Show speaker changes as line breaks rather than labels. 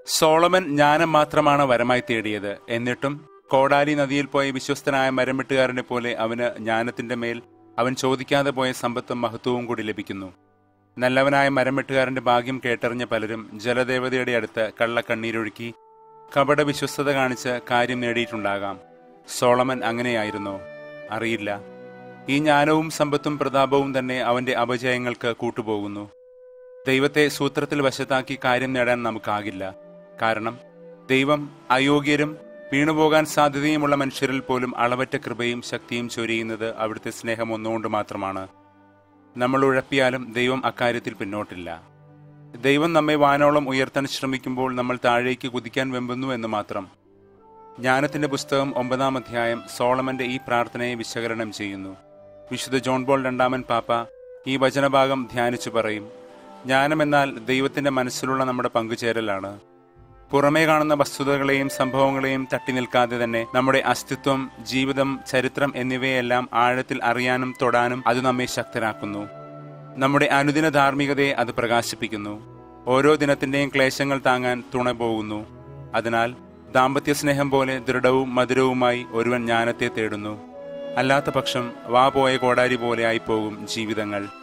Solomon ജ്ഞാനം മാത്രമാണ് വരമായി തേടിയത് എന്നിട്ടും കോടാലി നദിയിൽ പോയ വിശ്വസ്തനായ മരംവെട്ടുകാരനെ പോലെ അവന് ജ്ഞാനത്തിന്റെ മേൽ അവൻ ചോദിക്കാതെ പോയ സമ്പത്തും മഹത്വവും കൂടി ലഭിക്കുന്നു നല്ലവനായ മരംവെട്ടുകാരന്റെ ഭാഗ്യം കേട്ടറിഞ്ഞ പലരും ജലദേവതയുടെ അടുത്ത് കള്ളക്കണ്ണീരൊഴുക്കി കപട വിശ്വസ്തത കാണിച്ച് കാര്യം നേടിയിട്ടുണ്ടാകാം സോളമൻ അങ്ങനെയായിരുന്നോ അറിയില്ല ഈ ജ്ഞാനവും സമ്പത്തും പ്രതാപവും തന്നെ അവന്റെ അപജയങ്ങൾക്ക് കൂട്ടുപോകുന്നു ദൈവത്തെ സൂത്രത്തിൽ വശത്താക്കി കാര്യം നേടാൻ നമുക്കാകില്ല കാരണം ദൈവം അയോഗ്യരും വീണുപോകാൻ സാധ്യതയുമുള്ള മനുഷ്യരിൽ പോലും അളവറ്റ കൃപയും ശക്തിയും ചൊരിയുന്നത് അവിടുത്തെ സ്നേഹം ഒന്നുകൊണ്ട് മാത്രമാണ് നമ്മൾ ഉഴപ്പിയാലും ദൈവം അക്കാര്യത്തിൽ പിന്നോട്ടില്ല ദൈവം നമ്മെ വാനോളം ഉയർത്താൻ ശ്രമിക്കുമ്പോൾ നമ്മൾ താഴേക്ക് കുതിക്കാൻ വെമ്പുന്നു എന്ന് മാത്രം ജ്ഞാനത്തിന്റെ പുസ്തകം ഒമ്പതാം അധ്യായം സോളമന്റെ ഈ പ്രാർത്ഥനയെ വിശകലനം ചെയ്യുന്നു വിശുദ്ധ ജോൺ ബോൾ രണ്ടാമൻ പാപ്പ ഈ വചനഭാഗം ധ്യാനിച്ചു പറയും ജ്ഞാനമെന്നാൽ ദൈവത്തിന്റെ മനസ്സിലുള്ള നമ്മുടെ പങ്കുചേരലാണ് പുറമേ കാണുന്ന വസ്തുതകളെയും സംഭവങ്ങളെയും തട്ടി നിൽക്കാതെ തന്നെ നമ്മുടെ അസ്തിത്വം ജീവിതം ചരിത്രം എന്നിവയെല്ലാം ആഴത്തിൽ അറിയാനും തൊടാനും അത് നമ്മെ ശക്തരാക്കുന്നു നമ്മുടെ അനുദിന ധാർമ്മികതയെ അത് പ്രകാശിപ്പിക്കുന്നു ഓരോ ദിനത്തിന്റെയും ക്ലേശങ്ങൾ താങ്ങാൻ തുണ പോകുന്നു അതിനാൽ ദാമ്പത്യ സ്നേഹം പോലെ ദൃഢവും മധുരവുമായി ഒരുവൻ ജ്ഞാനത്തെ തേടുന്നു അല്ലാത്ത പക്ഷം വാ പോയ കോടാരി പോലെ ആയിപ്പോകും ജീവിതങ്ങൾ